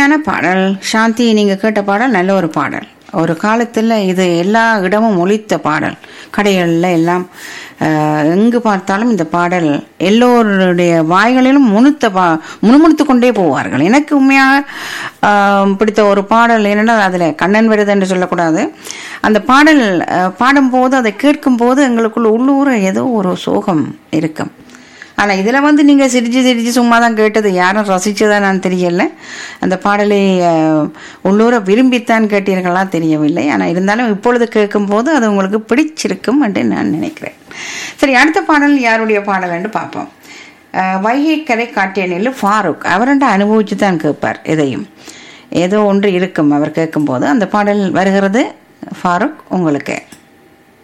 அருமையான பாடல் சாந்தி நீங்க கேட்ட பாடல் நல்ல ஒரு பாடல் ஒரு காலத்தில் இது எல்லா இடமும் ஒலித்த பாடல் கடைகளில் எல்லாம் அஹ், எங்கு பார்த்தாலும் இந்த பாடல் எல்லோருடைய வாய்களிலும் முணுத்த பா முணுமுணுத்து கொண்டே போவார்கள் எனக்கு உண்மையாக ஆஹ், பிடித்த ஒரு பாடல் என்னென்னா அதில் கண்ணன் வருது என்று சொல்லக்கூடாது அந்த பாடல் அஹ், பாடும்போது அதை கேட்கும்போது எங்களுக்குள்ள உள்ளூர ஏதோ ஒரு சோகம் இருக்கும் ஆனால் இதில் வந்து நீங்கள் சிரிச்சு சிரிச்சு சும்மா தான் கேட்டது யாரும் ரசிச்சதா நான் தெரியல அந்த பாடலை அஹ், உள்ளூர விரும்பித்தான் கேட்டீர்களா தெரியவில்லை ஆனால் இருந்தாலும் இப்பொழுது கேட்கும்போது அது உங்களுக்கு பிடிச்சிருக்கும் என்று நான் நினைக்கிறேன் சரி அடுத்த பாடல் யாருடைய பாடல் என்று பார்ப்போம் அஹ், வைகை கரை காட்டியனில் ஃபாரூக் அவரண்ட அனுபவிச்சு தான் கேட்பார் எதையும் ஏதோ ஒன்று இருக்கும் அவர் கேட்கும்போது அந்த பாடல் வருகிறது ஃபாரூக் உங்களுக்கு